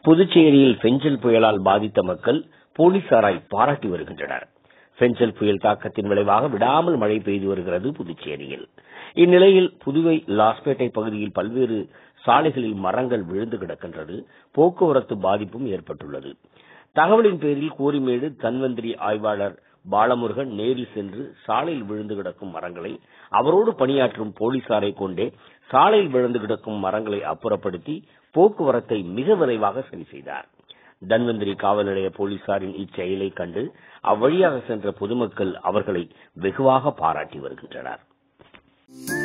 புதுச்சேரியில் பெஞ்சல் புயலால் பாதித்த மக்கள் போலீசாரை பாராட்டி வருகின்றனர் பெஞ்சல் புயல் தாக்கத்தின் விளைவாக விடாமல் மழை பெய்து வருகிறது புதுச்சேரியில் இந்நிலையில் புதுவை லாஸ்பேட்டை பகுதியில் பல்வேறு சாலைகளில் மரங்கள் விழுந்து கிடக்கின்றது போக்குவரத்து பாதிப்பும் ஏற்பட்டுள்ளது தகவலின் பேரில் கோரிமேடு தன்வந்திரி ஆய்வாளர் பாலமுருகன் நேரில் சென்று சாலையில் விழுந்து கிடக்கும் மரங்களை அவரோடு பணியாற்றும் போலீசாரை கொண்டே சாலையில் விழுந்து கிடக்கும் மரங்களை அப்புறப்படுத்தி போக்குவரத்தை மிக விரைவாக சரி செய்தார் தன்வந்திரி காவல் நிலைய போலீசாரின் இச்செயலை கண்டு அவ்வழியாக சென்ற பொதுமக்கள் அவர்களை வெகுவாக பாராட்டி வருகின்றனர்